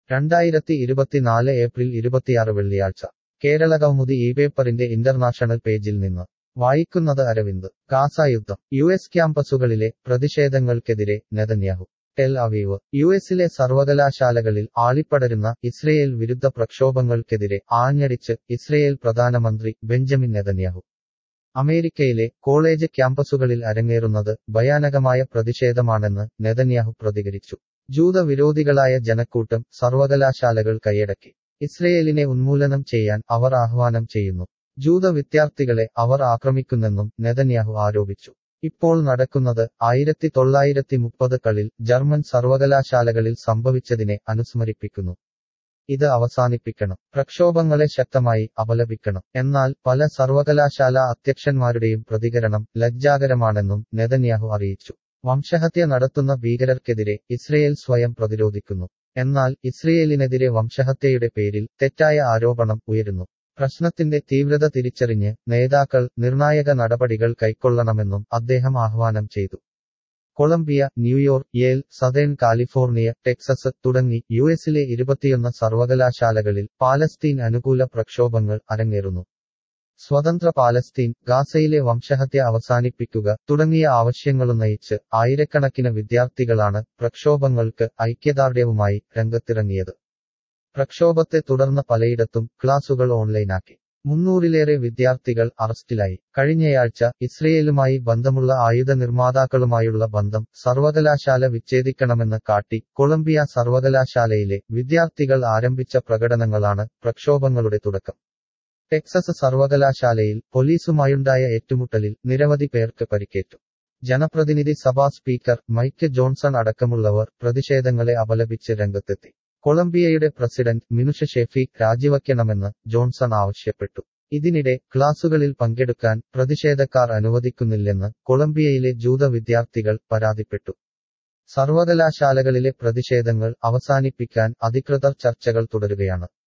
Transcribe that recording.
രണ്ടായിരത്തി ഇരുപത്തിനാല് ഏപ്രിൽ ഇരുപത്തിയാറ് വെള്ളിയാഴ്ച കേരള കൗമുദി ഈ പേപ്പറിന്റെ ഇന്റർനാഷണൽ പേജിൽ നിന്ന് വായിക്കുന്നത് അരവിന്ദ് ഗാസ യുദ്ധം യു എസ് ക്യാമ്പസുകളിലെ പ്രതിഷേധങ്ങൾക്കെതിരെ നെതന്യാഹു ടെൽ അവീവ് യു എസിലെ സർവകലാശാലകളിൽ ആളിപ്പടരുന്ന ഇസ്രയേൽ വിരുദ്ധ പ്രക്ഷോഭങ്ങൾക്കെതിരെ ആഞ്ഞടിച്ച് ഇസ്രയേൽ പ്രധാനമന്ത്രി ബെഞ്ചമിൻ നെതന്യാഹു അമേരിക്കയിലെ കോളേജ് ക്യാമ്പസുകളിൽ അരങ്ങേറുന്നത് ഭയാനകമായ പ്രതിഷേധമാണെന്ന് നെതന്യാഹു പ്രതികരിച്ചു ജൂതവിരോധികളായ ജനക്കൂട്ടം സർവകലാശാലകൾ കൈയടക്കി ഇസ്രയേലിനെ ഉന്മൂലനം ചെയ്യാൻ അവർ ആഹ്വാനം ചെയ്യുന്നു ജൂത വിദ്യാർത്ഥികളെ അവർ ആക്രമിക്കുന്നെന്നും നെതന്യാഹു ആരോപിച്ചു ഇപ്പോൾ നടക്കുന്നത് ആയിരത്തി തൊള്ളായിരത്തി മുപ്പത് കളിൽ ജർമ്മൻ സർവകലാശാലകളിൽ സംഭവിച്ചതിനെ അനുസ്മരിപ്പിക്കുന്നു ഇത് അവസാനിപ്പിക്കണം പ്രക്ഷോഭങ്ങളെ ശക്തമായി അപലപിക്കണം എന്നാൽ പല സർവകലാശാല അധ്യക്ഷന്മാരുടെയും പ്രതികരണം ലജ്ജാകരമാണെന്നും നെതന്യാഹു അറിയിച്ചു വംശഹത്യ നടത്തുന്ന ഭീകരർക്കെതിരെ ഇസ്രയേൽ സ്വയം പ്രതിരോധിക്കുന്നു എന്നാൽ ഇസ്രയേലിനെതിരെ വംശഹത്യയുടെ പേരിൽ തെറ്റായ ആരോപണം ഉയരുന്നു പ്രശ്നത്തിന്റെ തീവ്രത തിരിച്ചറിഞ്ഞ് നേതാക്കൾ നിർണായക നടപടികൾ കൈക്കൊള്ളണമെന്നും അദ്ദേഹം ആഹ്വാനം ചെയ്തു Columbia New York Yale southern California Texas തുടങ്ങി യു എസിലെ ഇരുപത്തിയൊന്ന് സർവകലാശാലകളിൽ പാലസ്തീൻ അനുകൂല പ്രക്ഷോഭങ്ങൾ അരങ്ങേറുന്നു സ്വതന്ത്ര പാലസ്തീൻ ഗാസയിലെ വംശഹത്യ അവസാനിപ്പിക്കുക തുടങ്ങിയ ആവശ്യങ്ങളുന്നയിച്ച് ആയിരക്കണക്കിന് വിദ്യാർത്ഥികളാണ് പ്രക്ഷോഭങ്ങൾക്ക് ഐക്യദാർഢ്യവുമായി രംഗത്തിറങ്ങിയത് പ്രക്ഷോഭത്തെ തുടർന്ന് പലയിടത്തും ക്ലാസുകൾ ഓൺലൈനാക്കി മുന്നൂറിലേറെ വിദ്യാർത്ഥികൾ അറസ്റ്റിലായി കഴിഞ്ഞയാഴ്ച ഇസ്രയേലുമായി ബന്ധമുള്ള ആയുധ നിർമ്മാതാക്കളുമായുള്ള ബന്ധം സർവകലാശാല വിച്ഛേദിക്കണമെന്ന് കാട്ടി കൊളംബിയ സർവകലാശാലയിലെ വിദ്യാർത്ഥികൾ ആരംഭിച്ച പ്രകടനങ്ങളാണ് പ്രക്ഷോഭങ്ങളുടെ തുടക്കം ടെക്സസ് സർവകലാശാലയിൽ പോലീസുമായുണ്ടായ ഏറ്റുമുട്ടലിൽ നിരവധി പേർക്ക് പരിക്കേറ്റു ജനപ്രതിനിധി സഭാ സ്പീക്കർ മൈക്ക് ജോൺസൺ അടക്കമുള്ളവർ പ്രതിഷേധങ്ങളെ അപലപിച്ച് രംഗത്തെത്തി കൊളംബിയയുടെ പ്രസിഡന്റ് മിനുഷ ഷെഫീഖ് രാജിവയ്ക്കണമെന്ന് ജോൺസൺ ആവശ്യപ്പെട്ടു ഇതിനിടെ ക്ലാസുകളിൽ പങ്കെടുക്കാൻ പ്രതിഷേധക്കാർ അനുവദിക്കുന്നില്ലെന്ന് കൊളംബിയയിലെ ജൂത വിദ്യാർത്ഥികൾ പരാതിപ്പെട്ടു സർവകലാശാലകളിലെ പ്രതിഷേധങ്ങൾ അവസാനിപ്പിക്കാൻ അധികൃതർ ചർച്ചകൾ തുടരുകയാണ്